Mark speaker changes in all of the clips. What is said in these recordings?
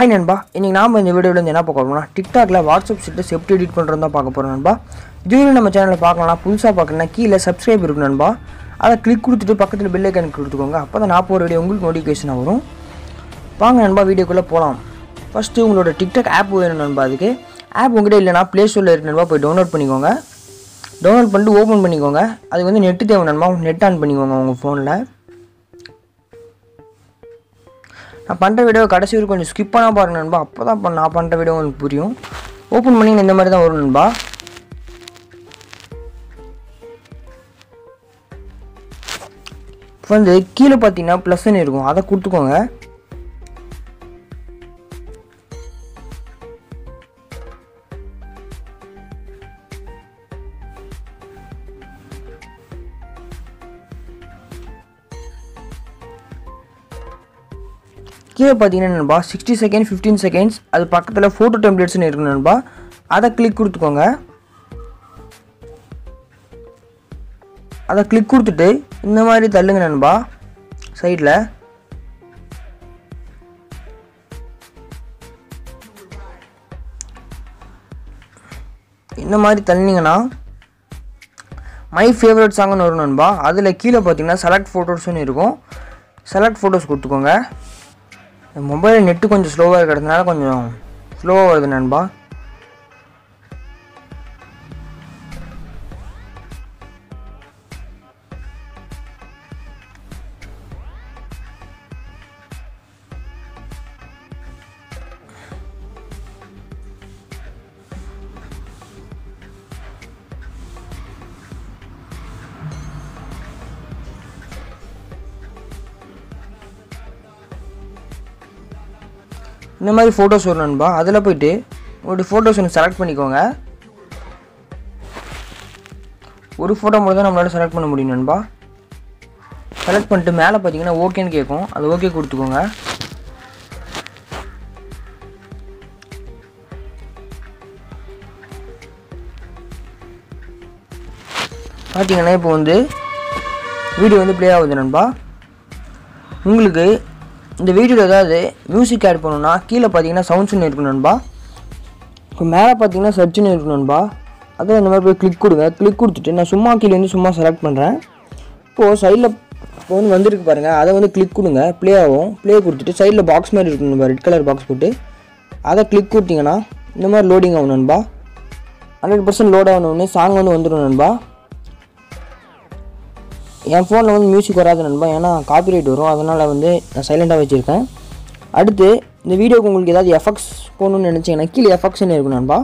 Speaker 1: hi நண்பா இன்றைக்கி நாம் இந்த வீடியோவில் வந்து என்ன பார்க்க போகிறோம்னா டிக்டாக்ல வாட்ஸ்அப் ஸ்டேட்டஸ் எப்படி எடிட் பண்ணுறது தான் பார்க்க போகிறோம் நண்பா இதுவே நம்ம சேனலில் பார்க்கலாம் புதுசாக பார்க்கணும்னா கீழே சப்ஸ்கிரைப் இருக்கும் நண்பா அதை கிளிக் கொடுத்துட்டு பக்கத்தில் பெல் ஐக்கன் கொடுத்துக்கோங்க அப்போ தான் நான் போகிற வீடியோ உங்களுக்கு நோட்டிஃபிகேஷன் வரும் வாங்க நண்பா வீடியோக்குள்ளே போகலாம் ஃபஸ்ட்டு உங்களோட டிக்டாக் ஆப் வேணும் நண்பா அதுக்கு ஆப் உங்கள்கிட்ட இல்லைனா ப்ளே ஸ்டோரில் இருக்கு நண்பா போய் டவுன்லோட் பண்ணிக்கோங்க டவுன்லோட் பண்ணிட்டு ஓப்பன் பண்ணிக்கோங்க அதுக்கு வந்து நெட்டு தேவை நண்பா நெட் ஆன் பண்ணிக்கோங்க உங்கள் ஃபோனில் நான் பண்ணுற வீடியோ கடைசி வரைக்கும் கொஞ்சம் ஸ்கிப் பண்ணால் பாருங்க நண்பா அப்போ தான் நான் பண்ணுற வீடியோ உங்களுக்கு புரியும் ஓப்பன் பண்ணி இந்த மாதிரி தான் வரும் நண்பா இப்போ வந்து கீழே பார்த்தீங்கன்னா ப்ளஸ்ன்னு இருக்கும் அதை கொடுத்துக்கோங்க கீழே பார்த்தீங்கன்னா நண்பா சிக்ஸ்டி செகண்ட் ஃபிஃப்டீன் செகண்ட்ஸ் அது பக்கத்தில் ஃபோட்டோ டெம்ப்ளேட்ஸ்னு இருக்கு நண்பா அதை கிளிக் கொடுத்துக்கோங்க அதை கிளிக் கொடுத்துட்டு இந்த மாதிரி தள்ளுங்க நண்பா சைடில் இந்த மாதிரி தள்ளினீங்கன்னா மை ஃபேவரட் சாங்னு வரும் நண்பா அதில் கீழே பார்த்தீங்கன்னா செலக்ட் ஃபோட்டோஸ்னு இருக்கும் செலக்ட் ஃபோட்டோஸ் கொடுத்துக்கோங்க மொபைல் நெட்டு கொஞ்சம் ஸ்லோவாக இருக்கிறதுனால கொஞ்சம் ஸ்லோவாக வருது நண்பா இந்த மாதிரி ஃபோட்டோஸ் வரும் நண்பா அதில் போயிட்டு உங்களுடைய ஃபோட்டோஸ் ஒன்று செலக்ட் பண்ணிக்கோங்க ஒரு ஃபோட்டோ மட்டும் தான் நம்மளால் செலக்ட் பண்ண முடியும் நண்பா செலக்ட் பண்ணிட்டு மேலே பார்த்தீங்கன்னா ஓகேன்னு கேட்கும் அது ஓகே கொடுத்துக்கோங்க பார்த்தீங்கன்னா இப்போ வந்து வீடியோ வந்து ப்ளே ஆகுது நண்பா உங்களுக்கு இந்த வீடியோவில் ஏதாவது மியூசிக் ஆட் பண்ணணும்னா கீழே பார்த்தீங்கன்னா சவுண்ட்ஸ்னு இருக்கும் நண்பா இப்போ மேலே பார்த்தீங்கன்னா சர்ச்சுன்னு இருக்கும் நண்பா அதை இந்த மாதிரி போய் கிளிக் கொடுங்க கிளிக் கொடுத்துட்டு நான் சும்மா கீழே வந்து சும்மா செலக்ட் பண்ணுறேன் இப்போது சைடில் இப்போ வந்து வந்திருக்கு பாருங்கள் அதை வந்து கிளிக் கொடுங்க ப்ளே ஆகும் ப்ளே கொடுத்துட்டு சைடில் பாக்ஸ் மாதிரி இருக்கும் நண்பா ரெட் கலர் பாக்ஸ் போட்டு அதை கிளிக் கொடுத்தீங்கன்னா இந்த மாதிரி லோடிங் ஆகும் நண்பா ஹண்ட்ரட் பர்சன்ட் லோட் ஆகணுன்னு சாங் வந்து வந்துடும் நண்பா என் ஃபோனில் வந்து மியூசிக் வராது நண்பா ஏன்னா காப்பிரைட் வரும் அதனால் வந்து நான் சைலண்ட்டாக வச்சுருக்கேன் அடுத்து இந்த வீடியோக்கு உங்களுக்கு ஏதாவது எஃபெக்ட்ஸ் போகணுன்னு நினச்சிங்கன்னா கீழே எஃபெக்ட்ஸ்னு இருக்கும் நண்பா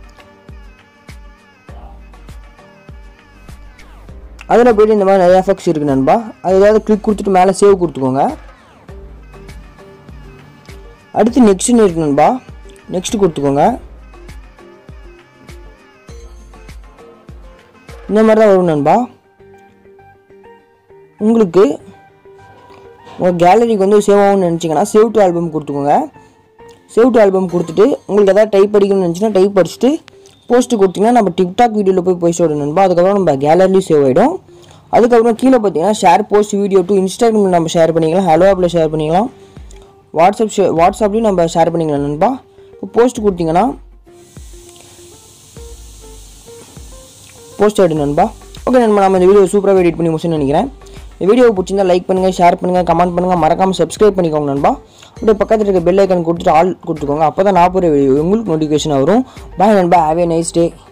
Speaker 1: அதில் போய்ட்டு இந்த மாதிரி நிறைய எஃபெக்ட்ஸ் இருக்குது நண்பா அது ஏதாவது கிளிக் கொடுத்துட்டு மேலே சேவ் கொடுத்துக்கோங்க அடுத்து நெக்ஸ்ட்னு இருக்கு நண்பா நெக்ஸ்ட் கொடுத்துக்கோங்க இந்த மாதிரி தான் வரும் நண்பா உங்களுக்கு உங்கள் கேலரிக்கு வந்து சேவ் ஆகும்னு நினச்சிங்கன்னா சேவ் டு ஆல்பம் கொடுத்துக்கோங்க சேவ் டு ஆல்பம் கொடுத்துட்டு உங்களுக்கு எதாவது டைப் அடிக்கணும்னு நினச்சிங்கன்னா டைப் அடிச்சுட்டு போஸ்ட்டு கொடுத்தீங்கன்னா நம்ம டிக்டாக் வீடியோவில் போய் போய் விட நண்பா அதுக்கப்புறம் நம்ம கேலரிலையும் சேவ் ஆகிடும் அதுக்கப்புறம் கீழே பார்த்தீங்கன்னா ஷேர் போஸ்ட் வீடியோ டு இன்ஸ்டாகிராமில் நம்ம ஷேர் பண்ணிக்கலாம் ஹலோ ஆப்பில் ஷேர் பண்ணிக்கலாம் வாட்ஸ்அப் ஷே வாட்ஸ்அப்லேயும் நம்ம ஷேர் பண்ணிக்கலாம் நண்பா இப்போ போஸ்ட் கொடுத்தீங்கன்னா போஸ்ட் ஆகிடும் நண்பா ஓகே நண்பா நம்ம இந்த வீடியோ சூப்பராக எடிட் பண்ணி முடிச்சுன்னு நினைக்கிறேன் இந்த வீடியோ பிடிச்சிருந்தா லைக் பண்ணுங்கள் ஷேர் பண்ணுங்கள் கமெண்ட் பண்ணுங்கள் மறக்காமல் சப்ஸ்கிரைப் பண்ணிக்கோங்க நண்பா அப்படியே பக்கத்தில் இருக்க பெல் ஐக்கன் கொடுத்துட்டு ஆல் கொடுத்துக்கோங்க அப்போ தான் நான் போகிற வீடியோ உங்களுக்கு நோட்டிஃபிகேஷன் வரும் பாய் நண்பா ஹேவ் ஏ நைஸ் டே